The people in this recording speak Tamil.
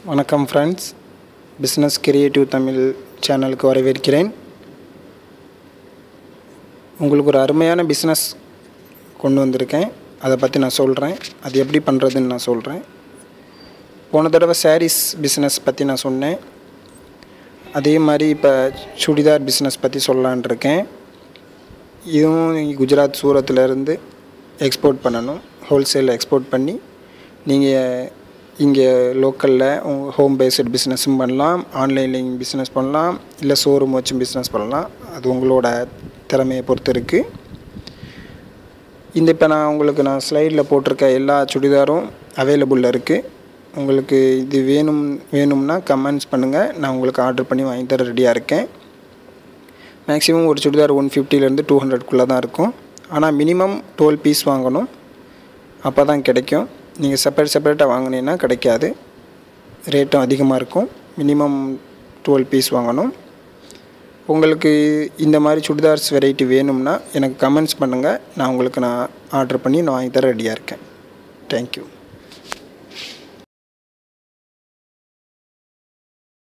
வணக்கம் ஃப்ரெண்ட்ஸ் பிஸ்னஸ் கிரியேட்டிவ் தமிழ் சேனலுக்கு வரவேற்கிறேன் உங்களுக்கு ஒரு அருமையான பிஸ்னஸ் கொண்டு வந்திருக்கேன் அதை பற்றி நான் சொல்கிறேன் அது எப்படி பண்ணுறதுன்னு நான் சொல்கிறேன் போன தடவை சாரீஸ் பிஸ்னஸ் பற்றி நான் சொன்னேன் அதே மாதிரி இப்போ சுடிதார் பிஸ்னஸ் பற்றி சொல்லலான் இருக்கேன் இதுவும் குஜராத் சூரத்துலேருந்து எக்ஸ்போர்ட் பண்ணணும் ஹோல்சேலில் எக்ஸ்போர்ட் பண்ணி நீங்கள் இங்கே லோக்கலில் உங்கள் ஹோம் பேஸ்டு பிஸ்னஸும் பண்ணலாம் ஆன்லைன்லேயும் பிஸ்னஸ் பண்ணலாம் இல்லை ஷோரூம் வச்சும் பிஸ்னஸ் பண்ணலாம் அது உங்களோட திறமையை பொறுத்து இருக்குது இந்த இப்போ நான் உங்களுக்கு நான் ஸ்லைடில் போட்டிருக்க எல்லா சுடிதாரும் அவைலபிளில் இருக்குது உங்களுக்கு இது வேணும் வேணும்னா கமெண்ட்ஸ் பண்ணுங்கள் நான் உங்களுக்கு ஆர்டர் பண்ணி வாங்கி தர ரெடியாக இருக்கேன் மேக்ஸிமம் ஒரு சுடிதார் ஒன் ஃபிஃப்டிலேருந்து டூ ஹண்ட்ரட்குள்ளே தான் இருக்கும் ஆனால் மினிமம் டுவெல் பீஸ் வாங்கணும் அப்போ தான் கிடைக்கும் நீங்கள் செப்பரேட் செப்பரேட்டாக வாங்கினீங்கன்னா கிடைக்காது ரேட்டும் அதிகமாக இருக்கும் மினிமம் டுவெல் பீஸ் வாங்கணும் உங்களுக்கு இந்த மாதிரி சுடிதார்ஸ் வெரைட்டி வேணும்னா எனக்கு கமெண்ட்ஸ் பண்ணுங்கள் நான் உங்களுக்கு நான் ஆர்டர் பண்ணி நான் வாங்கி தர ரெடியாக இருக்கேன் தேங்க்யூ